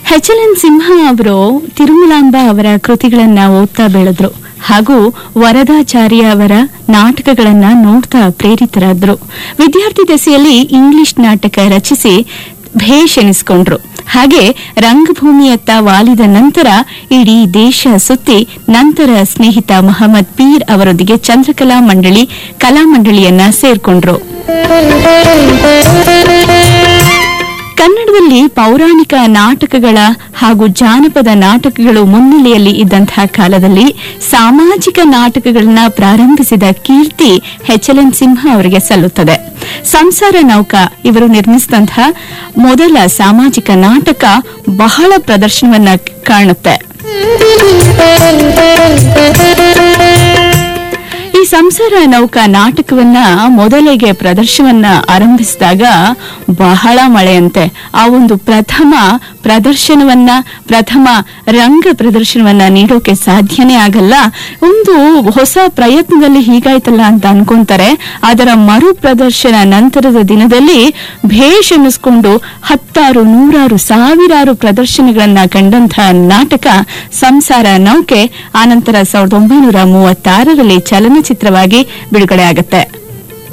H L N ಸಿಂಹ ಅವರು ತಿರುಮಲಾಂಬ ಅವರ ಕೃತಿಗಳನ್ನ ಓದ್ತಾ ಬೆಳೆದ್ರು ಹಾಗೂ ವರದಾಚಾರ್ಯ ಅವರ ನಾಟಕಗಳನ್ನ ನೋಡ್ತಾ ಪ್ರೇರಿತರಾದ್ರು ವಿದ್ಯಾರ್ಥಿ ದೆಸೆಯಲ್ಲಿ ಇಂಗ್ಲಿಷ್ ನಾಟಕ ರಚಿಸಿ ಭೇಷ್ ಎನಿಸಿಕೊಂಡ್ರು ಹಾಗೆ ರಂಗಭೂಮಿಯತ್ತ ವಾಲಿದ ನಂತರ ಇಡೀ ದೇಶ ಸುತ್ತಿ ನಂತರ ಸ್ನೇಹಿತ ಮೊಹಮ್ಮದ್ ಪೀರ್ ಅವರೊಂದಿಗೆ ಚಂದ್ರಕಲಾ ಮಂಡಳಿ ಕಲಾ ಮಂಡಳಿಯನ್ನ ಸೇರ್ಕೊಂಡ್ರು ಕನ್ನಡದಲ್ಲಿ ಪೌರಾಣಿಕ ನಾಟಕಗಳ ಹಾಗೂ ಜಾನಪದ ನಾಟಕಗಳು ಮುನ್ನೆಲೆಯಲ್ಲಿ ಇದ್ದಂತಹ ಕಾಲದಲ್ಲಿ ಸಾಮಾಜಿಕ ನಾಟಕಗಳನ್ನ ಪ್ರಾರಂಭಿಸಿದ ಕೀರ್ತಿ ಎಚ್ ಎಲ್ ಎನ್ ಸಿಂಹ ಅವರಿಗೆ ಸಲ್ಲುತ್ತದೆ ಸಂಸಾರ ನೌಕಾ ಇವರು ನಿರ್ಮಿಸಿದಂತಹ ಮೊದಲ ಸಾಮಾಜಿಕ ನಾಟಕ ಬಹಳ ಪ್ರದರ್ಶನವನ್ನ ಕಾಣುತ್ತೆ ಈ ಸಂಸಾರ ನೌಕಾ ನಾಟಕವನ್ನ ಮೊದಲಿಗೆ ಪ್ರದರ್ಶನವನ್ನ ಆರಂಭಿಸಿದಾಗ ಬಹಳ ಮಳೆಯಂತೆ ಆ ಒಂದು ಪ್ರಥಮ ಪ್ರದರ್ಶನವನ್ನ ಪ್ರಥಮ ರಂಗ ಪ್ರದರ್ಶನವನ್ನ ನೀಡೋಕೆ ಸಾಧ್ಯನೇ ಆಗಲ್ಲ ಒಂದು ಹೊಸ ಪ್ರಯತ್ನದಲ್ಲಿ ಹೀಗಾಯ್ತಲ್ಲ ಅಂತ ಅನ್ಕೊಂತಾರೆ ಅದರ ಮರು ಪ್ರದರ್ಶನ ನಂತರದ ದಿನದಲ್ಲಿ ಭೇಷ್ ಅನ್ನಿಸ್ಕೊಂಡು ಹತ್ತಾರು ನೂರಾರು ಸಾವಿರಾರು ಪ್ರದರ್ಶನಗಳನ್ನ ಕಂಡಂತಹ ನಾಟಕ ಸಂಸಾರ ನೌಕೆ ಆನಂತರ ಸಾವಿರದ ಒಂಬೈನೂರ ಮೂವತ್ತಾರರಲ್ಲಿ ಚಲನಚಿತ್ರವಾಗಿ ಬಿಡುಗಡೆ ಆಗುತ್ತೆ